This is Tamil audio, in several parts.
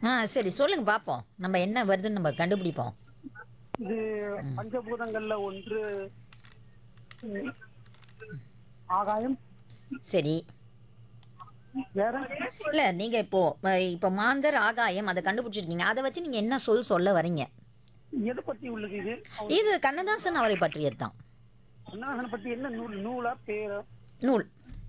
ஆ சரி சொல்லுங்க பார்ப்போம் நம்ம என்ன வருதுன்னு நம்ம கண்டுபிடிப்போம் இது பஞ்சபூதங்கள்ல ஒன்று ம், ஆகாயம் சரி வேற இல்ல நீங்க இப்போ அஹ், இப்போ மாந்தர் ஆகாயம் அதை கண்டுபிடிச்சிருக்கீங்க அதை வச்சு நீங்க என்ன சொல் சொல்ல வரீங்க எதை பத்தி உள்ளது இது இது கண்ணதாசன் அவரை பற்றியது தான் கண்ணாசனை பத்தி என்ன நூல் நூலா பேரா நூல்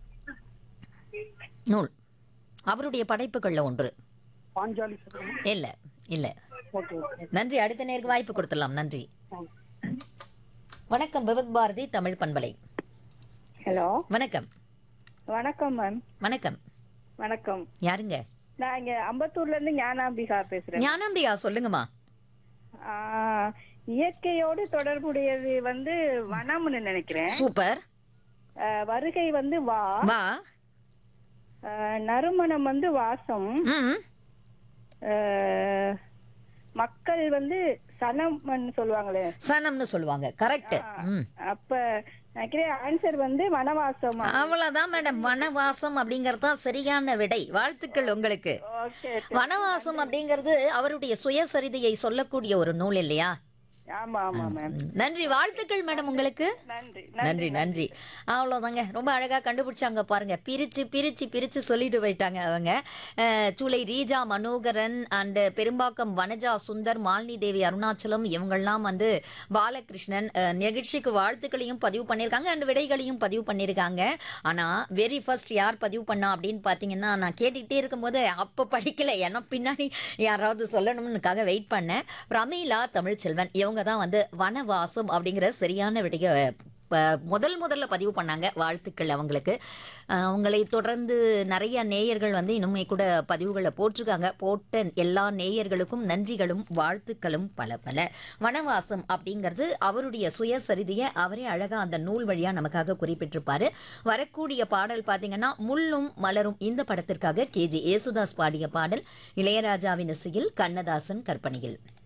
நூல் அவருடைய படைப்புகள்ல ஒன்று பாஞ்சாலி சதகம் இல்ல இல்ல ஓகே ஓகே நன்றி அடுத்த நேருக்கு வாய்ப்பு கொடுத்துடலாம் நன்றி வணக்கம் விவத் பாரதி தமிழ் பண்பலை ஹலோ வணக்கம் வணக்கம் மேம் வணக்கம் வணக்கம் யாருங்க நான் இங்க அம்பத்தூர்ல இருந்து ஞானாம்பிகா பேசுறேன் ஞானாம்பியா சொல்லுங்கம்மா ஆ, இயற்கையோடு தொடர்புடையது வந்து வனம்னு நினைக்கிறேன் சூப்பர் ஆ, வருகை வந்து வா வா ஆ, நறுமணம் வந்து வாசம் ம் ஆ, மக்கள் வந்து சனம்னு சொல்லுவாங்களே சனம்னு சொல்லுவாங்க கரெக்ட் ம் அப்ப நினைக்கிறேன் ஆன்சர் வந்து வனவாசம் அவ்வளவுதான் மேடம் வனவாசம் அப்படிங்கறது தான் சரியான விடை வாழ்த்துக்கள் உங்களுக்கு ஓகே வனவாசம் அப்படிங்கிறது அவருடைய சுயசரிதையை சொல்லக்கூடிய ஒரு நூல் இல்லையா ஆமா ஆமா மேம் ம், நன்றி வாழ்த்துக்கள் மேடம் உங்களுக்கு நன்றி நன்றி நன்றி அவ்வளோதாங்க ரொம்ப அழகாக கண்டுபிடிச்சாங்க பாருங்க பிரித்து பிரித்து பிரித்து சொல்லிட்டு போயிட்டாங்க அவங்க அஹ், சூளை ரீஜா மனோகரன் அண்டு பெரும்பாக்கம் வனஜா சுந்தர் மாலினி தேவி அருணாச்சலம் இவங்கெல்லாம் வந்து பாலகிருஷ்ணன் அஹ், நிகழ்ச்சிக்கு வாழ்த்துக்களையும் பதிவு பண்ணியிருக்காங்க அண்ட் விடைகளையும் பதிவு பண்ணியிருக்காங்க ஆனால் வெரி ஃபர்ஸ்ட் யார் பதிவு பண்ணா அப்படின்னு பார்த்தீங்கன்னா நான் கேட்டுக்கிட்டே இருக்கும்போது அப்போ படிக்கல ஏன்னா பின்னாடி யாராவது சொல்லணும்னுக்காக வெயிட் பண்ணேன் பிரமீளா தமிழ்ச்செல்வன் இவங்க தான் வந்து வனவாசம் அப்படிங்கிற சரியான விடைய ப- முதல் முதல்ல பதிவு பண்ணாங்க வாழ்த்துக்கள் அவங்களுக்கு அஹ் அவங்களை தொடர்ந்து நிறைய நேயர்கள் வந்து இன்னுமே கூட பதிவுகளை போட்டிருக்காங்க போட்ட எல்லா நேயர்களுக்கும் நன்றிகளும் வாழ்த்துக்களும் பல பல வனவாசம் அப்படிங்கிறது அவருடைய சுயசரிதையை அவரே அழகா அந்த நூல் வழியா நமக்காக குறிப்பிட்டிருப்பாரு வரக்கூடிய பாடல் பார்த்தீங்கன்னா முள்ளும் மலரும் இந்த படத்திற்காக கேஜி ஏசுதாஸ் பாடிய பாடல் இளையராஜாவின் இசையில் கண்ணதாசன் கற்பனையில்